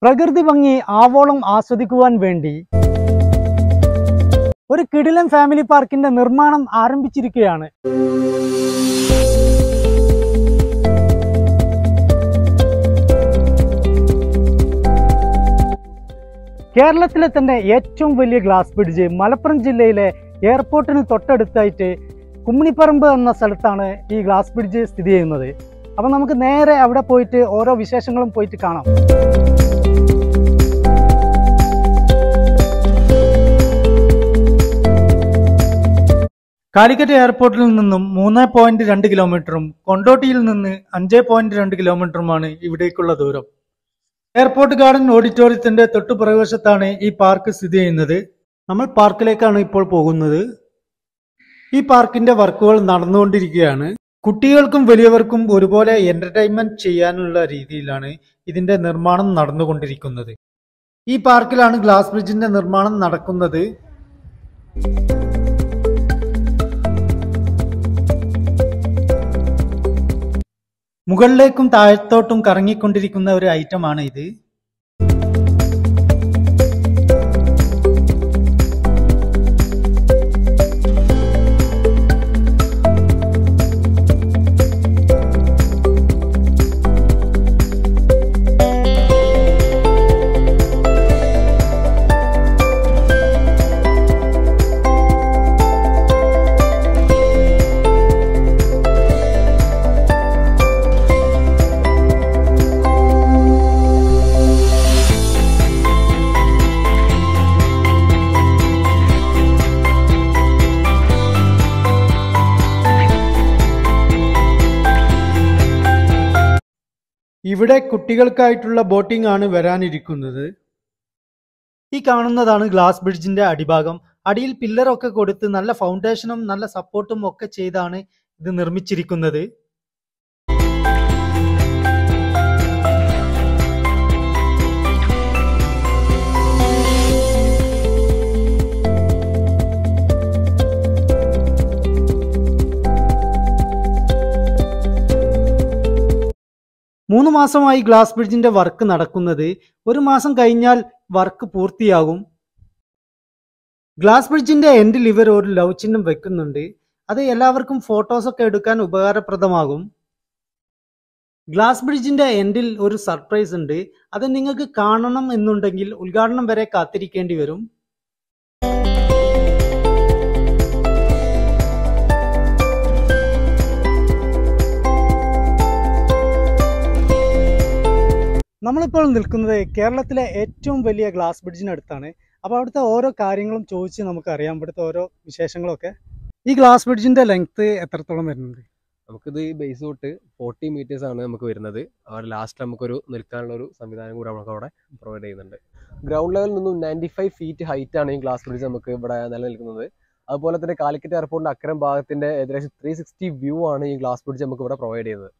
പ്രകൃതി ഭംഗി ആവോളം ആസ്വദിക്കുവാൻ വേണ്ടി ഒരു കിടിലൻ ഫാമിലി പാർക്കിന്റെ നിർമ്മാണം ആരംഭിച്ചിരിക്കുകയാണ് കേരളത്തിലെ തന്നെ ഏറ്റവും വലിയ ഗ്ലാസ് ബ്രിഡ്ജ് മലപ്പുറം ജില്ലയിലെ എയർപോർട്ടിന് തൊട്ടടുത്തായിട്ട് കുമ്മിണിപ്പറമ്പ് എന്ന സ്ഥലത്താണ് ഈ ഗ്ലാസ് ബ്രിഡ്ജ് സ്ഥിതി ചെയ്യുന്നത് അപ്പം നമുക്ക് നേരെ അവിടെ പോയിട്ട് ഓരോ വിശേഷങ്ങളും പോയിട്ട് കാണാം കാലിക്കറ്റ് എയർപോർട്ടിൽ നിന്നും മൂന്ന് പോയിന്റ് രണ്ട് കിലോമീറ്ററും കൊണ്ടോട്ടിയിൽ നിന്ന് അഞ്ച് പോയിന്റ് രണ്ട് കിലോമീറ്ററുമാണ് ഇവിടേക്കുള്ള ദൂരം എയർപോർട്ട് ഗാർഡൻ ഓഡിറ്റോറിയത്തിന്റെ തൊട്ടു പുറകുവശത്താണ് ഈ പാർക്ക് സ്ഥിതി ചെയ്യുന്നത് നമ്മൾ പാർക്കിലേക്കാണ് ഇപ്പോൾ പോകുന്നത് ഈ പാർക്കിന്റെ വർക്കുകൾ നടന്നുകൊണ്ടിരിക്കുകയാണ് കുട്ടികൾക്കും വലിയവർക്കും ഒരുപോലെ എന്റർടൈൻമെന്റ് ചെയ്യാനുള്ള രീതിയിലാണ് ഇതിന്റെ നിർമ്മാണം നടന്നുകൊണ്ടിരിക്കുന്നത് ഈ പാർക്കിലാണ് ഗ്ലാസ് ബ്രിഡ്ജിന്റെ നിർമ്മാണം നടക്കുന്നത് മുകളിലേക്കും താഴത്തോട്ടും കറങ്ങിക്കൊണ്ടിരിക്കുന്ന ഒരു ഐറ്റമാണ് ഇത് ഇവിടെ കുട്ടികൾക്കായിട്ടുള്ള ബോട്ടിംഗ് ആണ് വരാനിരിക്കുന്നത് ഈ കാണുന്നതാണ് ഗ്ലാസ് ബ്രിഡ്ജിന്റെ അടിഭാഗം അടിയിൽ പില്ലറൊക്കെ കൊടുത്ത് നല്ല ഫൗണ്ടേഷനും നല്ല സപ്പോർട്ടും ഒക്കെ ചെയ്താണ് ഇത് നിർമ്മിച്ചിരിക്കുന്നത് മൂന്ന് മാസമായി ഗ്ലാസ് ബ്രിഡ്ജിന്റെ വർക്ക് നടക്കുന്നത് ഒരു മാസം കഴിഞ്ഞാൽ വർക്ക് പൂർത്തിയാകും ഗ്ലാസ് ബ്രിഡ്ജിന്റെ എൻഡിൽ ഇവർ ഒരു ലവ് ചിഹ്നം വെക്കുന്നുണ്ട് അത് എല്ലാവർക്കും ഫോട്ടോസ് ഒക്കെ എടുക്കാൻ ഉപകാരപ്രദമാകും ഗ്ലാസ് ബ്രിഡ്ജിന്റെ എൻഡിൽ ഒരു സർപ്രൈസ് ഉണ്ട് അത് നിങ്ങൾക്ക് കാണണം എന്നുണ്ടെങ്കിൽ ഉദ്ഘാടനം വരെ കാത്തിരിക്കേണ്ടി വരും നമ്മളിപ്പോൾ നിൽക്കുന്നത് കേരളത്തിലെ ഏറ്റവും വലിയ ഗ്ലാസ് ബ്രിഡ്ജിനടുത്താണ് അപ്പോൾ അവിടുത്തെ ഓരോ കാര്യങ്ങളും ചോദിച്ച് നമുക്ക് അറിയാം ഇവിടുത്തെ ഓരോ വിശേഷങ്ങളൊക്കെ ഈ ഗ്ലാസ് ബ്രിഡ്ജിന്റെ ലെങ്ത് എത്രത്തോളം വരുന്നുണ്ട് നമുക്കിത് ഈ ബേസ് തൊട്ട് ഫോർട്ടി മീറ്റേഴ്സ് ആണ് നമുക്ക് വരുന്നത് അവിടെ ലാസ്റ്റ് നമുക്കൊരു നിൽക്കാനുള്ള ഒരു സംവിധാനം കൂടെ നമുക്ക് അവിടെ പ്രൊവൈഡ് ചെയ്യുന്നുണ്ട് ഗ്രൗണ്ട് ലെവലിൽ നിന്നും നയൻറ്റി ഫൈവ് ഫീറ്റ് ഹൈറ്റ് ആണ് ഈ ഗ്ലാസ് ബ്രിഡ്ജ് നമുക്ക് ഇവിടെ നിലനിൽക്കുന്നത് അതുപോലെ തന്നെ കാലിക്കറ്റ് എയർപോർട്ടിന്റെ അക്കരം ഭാഗത്തിന്റെ ഏകദേശം ത്രീ സിക്സ്റ്റി വ്യൂ ആണ് ഈ ഗ്ലാസ് ബ്രിഡ്ജ് നമുക്ക് ഇവിടെ പ്രൊവൈഡ് ചെയ്യുന്നത്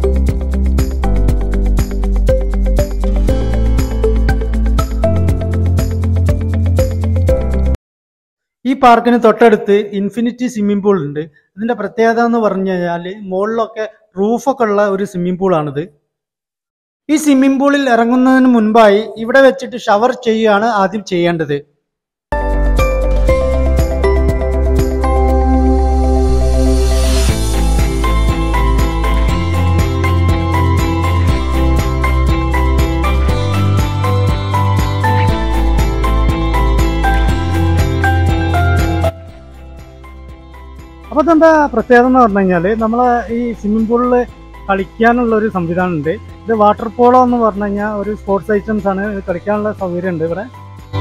ഈ പാർക്കിന് തൊട്ടടുത്ത് ഇൻഫിനിറ്റി സ്വിമ്മിംഗ് പൂൾ ഉണ്ട് ഇതിന്റെ പ്രത്യേകത എന്ന് പറഞ്ഞു കഴിഞ്ഞാൽ മുകളിലൊക്കെ റൂഫൊക്കെ ഉള്ള ഒരു സ്വിമ്മിംഗ് പൂളാണിത് ഈ സ്വിമ്മിംഗ് പൂളിൽ ഇറങ്ങുന്നതിന് മുൻപായി ഇവിടെ വെച്ചിട്ട് ഷവർ ചെയ്യുകയാണ് ആദ്യം ചെയ്യേണ്ടത് അപ്പോൾ അതെന്താ പ്രത്യേകത എന്ന് പറഞ്ഞു കഴിഞ്ഞാൽ നമ്മൾ ഈ സ്വിമ്മിംഗ് പൂളിൽ കളിക്കാനുള്ള ഒരു സംവിധാനം ഉണ്ട് ഇത് വാട്ടർ പോളോ എന്ന് പറഞ്ഞു കഴിഞ്ഞാൽ ഒരു സ്പോർട്സ് ഐറ്റംസ് ആണ് ഇത് കളിക്കാനുള്ള സൗകര്യം ഉണ്ട് ഇവിടെ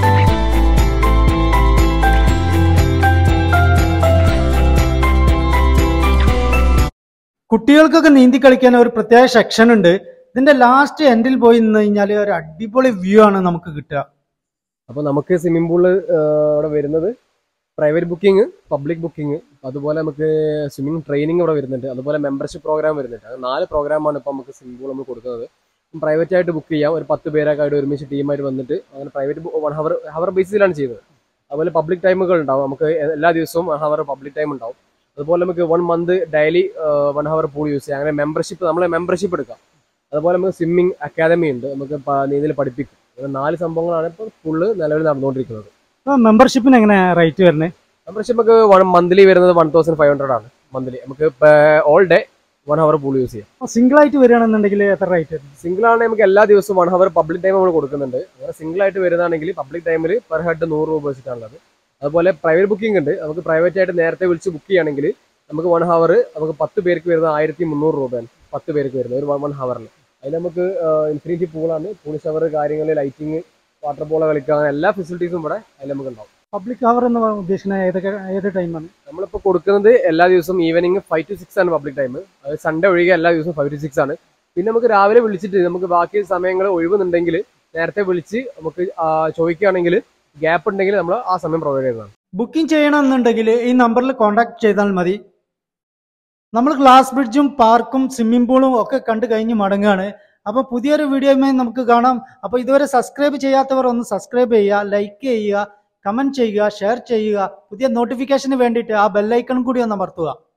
കുട്ടികൾക്കൊക്കെ നീന്തി കളിക്കാൻ ഒരു പ്രത്യേക സെക്ഷൻ ഉണ്ട് ഇതിന്റെ ലാസ്റ്റ് എൻഡിൽ പോയി നിന്ന് കഴിഞ്ഞാൽ ഒരു അടിപൊളി വ്യൂ ആണ് നമുക്ക് കിട്ടുക അപ്പോൾ നമുക്ക് സ്വിമ്മിംഗ് പൂള് അവിടെ വരുന്നത് പ്രൈവറ്റ് ബുക്കിംഗ് പബ്ലിക് ബുക്കിംഗ് അതുപോലെ നമുക്ക് സ്വിമ്മിംഗ് ട്രെയിനിങ് ഇവിടെ വരുന്നുണ്ട് അതുപോലെ മെമ്പർഷിപ്പ് പ്രോഗ്രാം വരുന്നുണ്ട് അത് നാല് പ്രോഗ്രാമാണ് ഇപ്പോൾ നമുക്ക് സ്വിമ്മിംഗ് പൂൾ നമ്മൾ കൊടുക്കുന്നത് പ്രൈവറ്റ് ആയിട്ട് ബുക്ക് ചെയ്യാം ഒരു പത്ത് പേരൊക്കെ ആയിട്ട് ഒരുമിച്ച് ടീമായിട്ട് വന്നിട്ട് അങ്ങനെ പ്രൈവറ്റ് വൺ ഹവർ ഹവർ ബേസിസിലാണ് ചെയ്യുന്നത് അതുപോലെ പബ്ലിക് ടൈമുകൾ ഉണ്ടാവും നമുക്ക് എല്ലാ ദിവസവും വൺ ഹവർ പബ്ലിക് ടൈം ഉണ്ടാവും അതുപോലെ നമുക്ക് one month daily one hour pool use ചെയ്യാം അങ്ങനെ മെമ്പർഷിപ്പ് നമ്മളെ മെമ്പർഷിപ്പ് എടുക്കാം അതുപോലെ നമുക്ക് സ്വിമ്മിംഗ് അക്കാദമി ഉണ്ട് നമുക്ക് പ- നീന്തൽ പഠിപ്പിക്കും അങ്ങനെ നാല് സംഭവങ്ങളാണ് ഇപ്പോൾ ഫുള്ള് നിലവിൽ നടന്നുകൊണ്ടിരിക്കുന്നത് മെമ്പർഷിപ്പിന് എങ്ങനെ റേറ്റ് വരുന്നത് മെമ്പർഷിപ്പ് നമുക്ക് വൺ മന്ത്ലി വരുന്നത് വൺ തൗസൻഡ് ഫൈവ് ഹൺഡ്രഡ് ആണ് മന്ത്ലി നമുക്ക് all day one hour pool use ചെയ്യാം സിംഗിൾ ആയിട്ട് വരികയാണെന്നുണ്ടെങ്കിൽ എത്ര റേറ്റ് വരും സിംഗിൾ ആണെങ്കിൽ നമുക്ക് എല്ലാ ദിവസവും വൺ ഹവർ പബ്ലിക് ടൈം നമ്മൾ കൊടുക്കുന്നുണ്ട് അങ്ങനെ സിംഗിൾ ആയിട്ട് വരുന്നതാണെങ്കിൽ പബ്ലിക് ടൈമിൽ പെർ ഹെഡ് നൂറ് രൂപ വെച്ചിട്ടാണുള്ളത് അതുപോലെ പ്രൈവറ്റ് ബുക്കിംഗ് ഉണ്ട് നമുക്ക് പ്രൈവറ്റ് ആയിട്ട് നേരത്തെ വിളിച്ച് ബുക്ക് ചെയ്യുകയാണെങ്കിൽ നമുക്ക് വൺ ഹവർ നമുക്ക് പത്ത് പേർക്ക് വരുന്നത് ആയിരത്തി മുന്നൂറ് രൂപയാണ് പത്ത് പേർക്ക് വരുന്നത് ഒരു വൺ ഹവറിൽ അതിൽ നമുക്ക് ഇൻഫിനിറ്റി പൂളാണ് പൂൾ ഷവർ കാര്യങ്ങൾ ലൈറ്റിംഗ് വാട്ടർ ബോൾ കളിക്കുക അങ്ങനെ എല്ലാ ഫെസിലിറ്റീസും ഇവിടെ അതിൽ നമുക്ക് ഉണ്ടാവും പബ്ലിക് അവർ എന്ന് ഉദ്ദേശിക്കുന്നത് ഏതൊക്കെ ഏത് ടൈമാണ് നമ്മളിപ്പോൾ കൊടുക്കുന്നത് എല്ലാ ദിവസവും ഈവനിങ് ഫൈവ് ടു സിക്സ് ആണ് പബ്ലിക് ടൈം അത് സൺഡേ ഒഴികെ എല്ലാ ദിവസവും ഫൈവ് ടു സിക്സ് ആണ് പിന്നെ നമുക്ക് രാവിലെ വിളിച്ചിട്ട് നമുക്ക് ബാക്കി സമയങ്ങൾ ഒഴിവുന്നുണ്ടെങ്കിൽ നേരത്തെ വിളിച്ച് നമുക്ക് ആ, ചോദിക്കുകയാണെങ്കിൽ ഗ്യാപ്പ് ഉണ്ടെങ്കിൽ നമ്മൾ ആ സമയം പ്രൊവൈഡ് ചെയ്യുന്നതാണ് ബുക്കിംഗ് ചെയ്യണമെന്നുണ്ടെങ്കിൽ ഈ നമ്പറിൽ കോൺടാക്ട് ചെയ്താൽ മതി നമ്മൾ ഗ്ലാസ് ബ്രിഡ്ജും പാർക്കും സ്വിമ്മിംഗ് പൂളും ഒക്കെ കണ്ടു കഴിഞ്ഞ് മടങ്ങാണ് അപ്പൊ പുതിയൊരു വീഡിയോയുമായി നമുക്ക് കാണാം അപ്പൊ ഇതുവരെ സബ്സ്ക്രൈബ് ചെയ്യാത്തവർ ഒന്ന് സബ്സ്ക്രൈബ് ചെയ്യുക ലൈക്ക് ചെയ്യുക കമന്റ് ചെയ്യുക ഷെയർ ചെയ്യുക പുതിയ നോട്ടിഫിക്കേഷന് വേണ്ടിയിട്ട് ആ ബെല്ലൈക്കൺ കൂടി ഒന്ന് അമർത്തുക